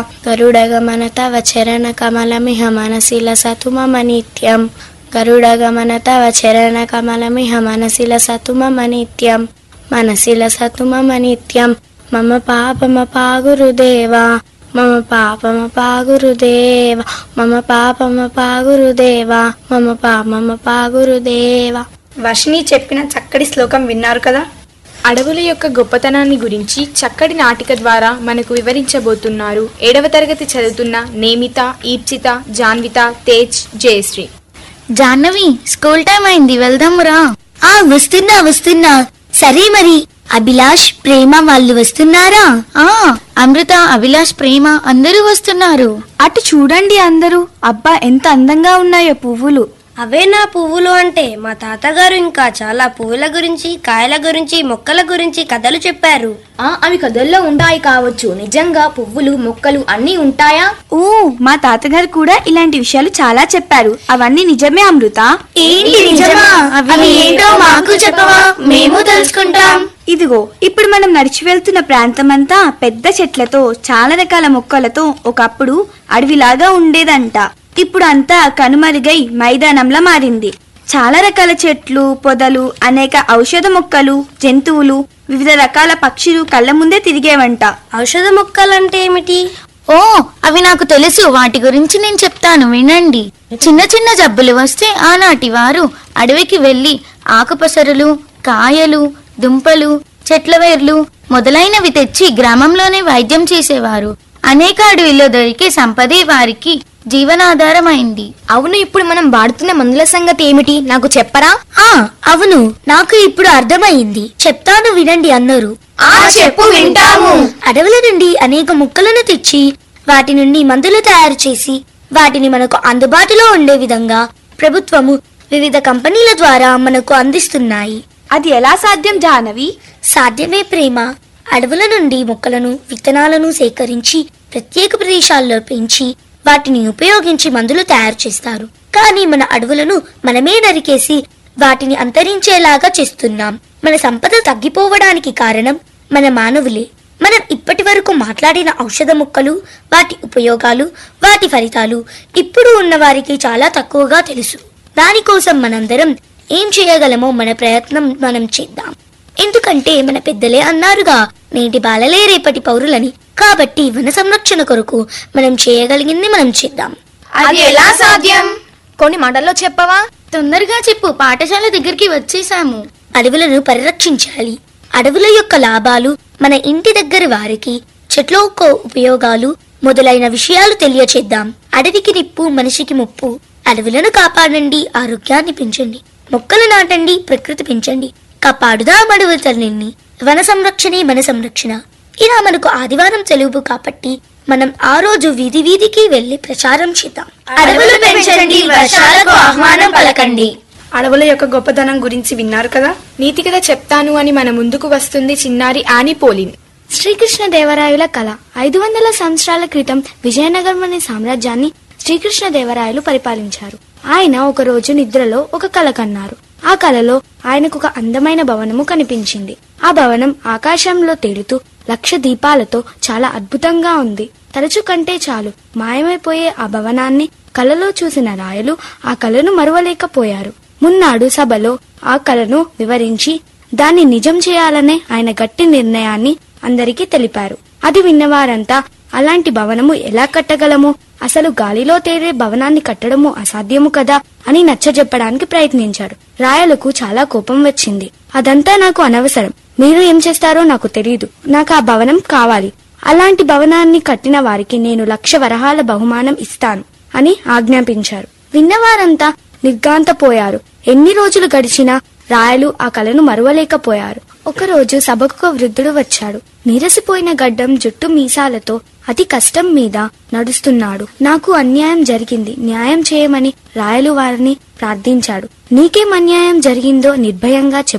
గరుడగమన తవ చరణ కమలమిహ మనసిల సతు మమ నిత్యం గరుడగమన తవ చరణ కమలమిహ మనసిల సతు మమ నిత్యం మనసిల సతు మమ నిత్యం మమ పాపమ పాగురుదేవా మమ పాపమ పాగురుదేవ మమ పాపమ పాగురుదేవా మమ పాపమ పాగురుదేవా వర్షిని చెప్పిన చక్కటి శ్లోకం విన్నారు కదా అడవుల యొక్క గొప్పతనాన్ని గురించి చక్కటి నాటిక ద్వారా మనకు వివరించబోతున్నారు ఏడవ తరగతి చదువుతున్న నేమిత ఈప్సిత జాన్విత తేజ్ జయశ్రీ జాహ్నవి స్కూల్ టైం అయింది వెళ్దామురా ఆ వస్తున్నా వస్తున్నా సరే మరి అభిలాష్ ప్రేమ వాళ్ళు వస్తున్నారా ఆ అమృత అభిలాష్ ప్రేమ అందరూ వస్తున్నారు అటు చూడండి అందరూ అబ్బా ఎంత అందంగా ఉన్నాయో పువ్వులు అవే నా పువ్వులు అంటే మా తాతగారు ఇంకా చాలా పువ్వుల గురించి కాయల గురించి మొక్కల గురించి కథలు చెప్పారు ఆ, అవి కథల్లో ఉంటాయి కావచ్చు నిజంగా పువ్వులు మొక్కలు అన్నీ ఉంటాయా ఊ మా తాతగారు కూడా ఇలాంటి విషయాలు చాలా చెప్పారు అవన్నీ నిజమే అమృత ఏంటి నిజమా అవి ఏంటో మాకు చెప్పవా మేము తెలుసుకుంటాం ఇదిగో ఇప్పుడు మనం నడిచి వెళ్తున్న ప్రాంతమంతా పెద్ద చెట్లతో చాలా రకాల మొక్కలతో ఒకప్పుడు అడవిలాగా ఉండేదంట ఇప్పుడు అంతా కనుమరుగై మైదానంలా మారింది చాలా రకాల చెట్లు పొదలు అనేక ఔషధ మొక్కలు జంతువులు వివిధ రకాల పక్షులు కళ్ళ ముందే తిరిగేవంట ఔషధ మొక్కలంటే ఏమిటి ఓ అవి నాకు తెలుసు వాటి గురించి నేను చెప్తాను వినండి చిన్న చిన్న జబ్బులు వస్తే ఆనాటి వారు అడవికి వెళ్లి ఆకుపసరులు కాయలు దుంపలు చెట్ల వేర్లు మొదలైనవి తెచ్చి గ్రామంలోనే వైద్యం చేసేవారు అనేక అడవిలో దొరికే సంపదే వారికి జీవనాధారమైంది అవును ఇప్పుడు మనం వాడుతున్న మందుల సంగతి ఏమిటి నాకు చెప్పరా ఆ అవును నాకు ఇప్పుడు అర్థమైంది చెప్తాను వినండి అందరూ ఆ చెప్పు వింటాము అడవుల నుండి అనేక ముక్కలను తెచ్చి వాటి నుండి మందులు తయారు చేసి వాటిని మనకు అందుబాటులో ఉండే విధంగా ప్రభుత్వము వివిధ కంపెనీల ద్వారా మనకు అందిస్తున్నాయి అది ఎలా సాధ్యం జాహ్నవి సాధ్యమే ప్రేమ అడవుల నుండి మొక్కలను విత్తనాలను సేకరించి ప్రత్యేక ప్రదేశాల్లో పెంచి వాటిని ఉపయోగించి మందులు తయారు చేస్తారు కానీ మన అడవులను మనమే నరికేసి వాటిని అంతరించేలాగా చేస్తున్నాం మన సంపద తగ్గిపోవడానికి కారణం మన మానవులే మనం ఇప్పటి వరకు మాట్లాడిన ఔషధ మొక్కలు వాటి ఉపయోగాలు వాటి ఫలితాలు ఇప్పుడు ఉన్న వారికి చాలా తక్కువగా తెలుసు దానికోసం మనందరం ఏం చేయగలమో మన ప్రయత్నం మనం చేద్దాం ఎందుకంటే మన పెద్దలే అన్నారుగా నేటి బాలలే రేపటి పౌరులని కాబట్టి వన సంరక్షణ కొరకు మనం చేయగలిగింది మనం చేద్దాం అది ఎలా సాధ్యం కొన్ని మాటల్లో చెప్పవా తొందరగా చెప్పు పాఠశాల దగ్గరికి వచ్చేసాము అడవులను పరిరక్షించాలి అడవుల యొక్క లాభాలు మన ఇంటి దగ్గర వారికి చెట్ల యొక్క ఉపయోగాలు మొదలైన విషయాలు తెలియచేద్దాం అడవికి నిప్పు మనిషికి ముప్పు అడవులను కాపాడండి ఆరోగ్యాన్ని పెంచండి మొక్కలు నాటండి ప్రకృతి పెంచండి కాపాడుదాం అడవుల తల్లిని వన సంరక్షణే మన సంరక్షణ ఇలా మనకు ఆదివారం సెలవు కాబట్టి మనం ఆ రోజు వీధి వీధికి వెళ్లి ప్రచారం చేద్దాం అడవులు పెంచండి వర్షాలకు ఆహ్వానం పలకండి అడవుల యొక్క గొప్పతనం గురించి విన్నారు కదా నీతి కథ చెప్తాను అని మన ముందుకు వస్తుంది చిన్నారి ఆని పోలిన్ శ్రీకృష్ణ దేవరాయల కళ ఐదు వందల సంవత్సరాల క్రితం విజయనగరం అనే సామ్రాజ్యాన్ని శ్రీకృష్ణ దేవరాయలు పరిపాలించారు ఆయన ఒక రోజు నిద్రలో ఒక కల కన్నారు ఆ కలలో ఆయనకు ఒక అందమైన భవనము కనిపించింది ఆ భవనం ఆకాశంలో తేలుతూ లక్ష దీపాలతో చాలా అద్భుతంగా ఉంది తరచు కంటే చాలు మాయమైపోయే ఆ భవనాన్ని కలలో చూసిన రాయలు ఆ కలను మరువలేకపోయారు మున్నాడు సభలో ఆ కలను వివరించి దాన్ని నిజం చేయాలనే ఆయన గట్టి నిర్ణయాన్ని అందరికీ తెలిపారు అది విన్నవారంతా అలాంటి భవనము ఎలా కట్టగలము అసలు గాలిలో తేలే భవనాన్ని కట్టడము అసాధ్యము కదా అని నచ్చజెప్పడానికి ప్రయత్నించారు రాయలకు చాలా కోపం వచ్చింది అదంతా నాకు అనవసరం మీరు ఏం చేస్తారో నాకు తెలియదు నాకు ఆ భవనం కావాలి అలాంటి భవనాన్ని కట్టిన వారికి నేను లక్ష వరహాల బహుమానం ఇస్తాను అని ఆజ్ఞాపించారు విన్నవారంతా నిర్గాంతపోయారు ఎన్ని రోజులు గడిచినా రాయలు ఆ కలను మరువలేకపోయారు ఒకరోజు సభకు ఒక వృద్ధుడు వచ్చాడు నీరసిపోయిన గడ్డం జుట్టు మీసాలతో అతి కష్టం మీద నడుస్తున్నాడు నాకు అన్యాయం జరిగింది న్యాయం చేయమని రాయలు వారిని ప్రార్థించాడు నీకేం అన్యాయం జరిగిందో నిర్భయంగా చెప్పు